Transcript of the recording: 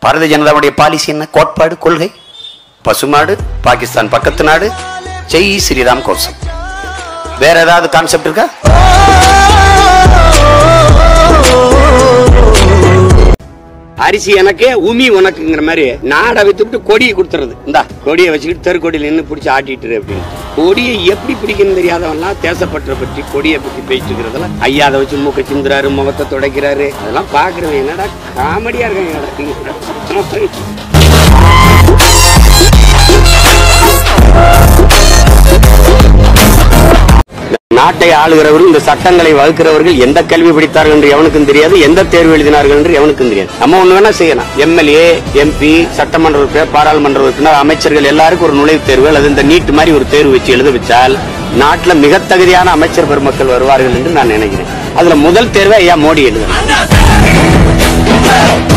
Bharatiya ஜனதாவுடைய policy என்ன கோட்பாடு கொள்கை பசுமாடு பாகிஸ்தான் பக்கத்து நாடு ஜெய் ஸ்ரீராம் கோசம் வேற ஏதாவது கான்செப்ட் இருக்கா அரிசி எனக்கு உமி உனக்குங்கிற மாதிரி நாடை வித்துட்டு கொடியை கொடுத்துறது இந்தா கொடியை வச்சுக்கிட்டு தெருக்கொடியில் நின்று பிடிச்சி ஆட்டிட்டு இரு அப்படின்னு கொடியை எப்படி பிடிக்கணும்னு தெரியாதவன்லாம் தேசப்பற்ற பற்றி கொடியை பற்றி பேசிட்டு இருக்கிறதெல்லாம் ஐயா அதை வச்சு மூக்க சிந்துறாரு முகத்தை துடைக்கிறாரு அதெல்லாம் பாக்குறவன் என்னடா காமெடியா இருக்காங்க நாட்டை ஆளுகிறவர்கள் இந்த சட்டங்களை வகுக்கிறவர்கள் எந்த கல்வி படித்தார்கள் என்று எவனுக்கும் தெரியாது எந்த தேர்வு எழுதினார்கள் என்று எவனுக்கும் தெரியாது நம்ம ஒண்ணு வேணா செய்யலாம் எம்எல்ஏ எம்பி சட்டமன்ற உறுப்பினர் பாராளுமன்ற உறுப்பினர் அமைச்சர்கள் எல்லாருக்கும் ஒரு நுழைவுத் தேர்வு அல்லது இந்த நீட் மாதிரி ஒரு தேர்வு வச்சு எழுத வச்சால் நாட்டுல மிக தகுதியான அமைச்சர் பெருமக்கள் வருவார்கள் என்று நான் நினைக்கிறேன் அதுல முதல் தேர்வை ஐயா மோடி எழுதுறாரு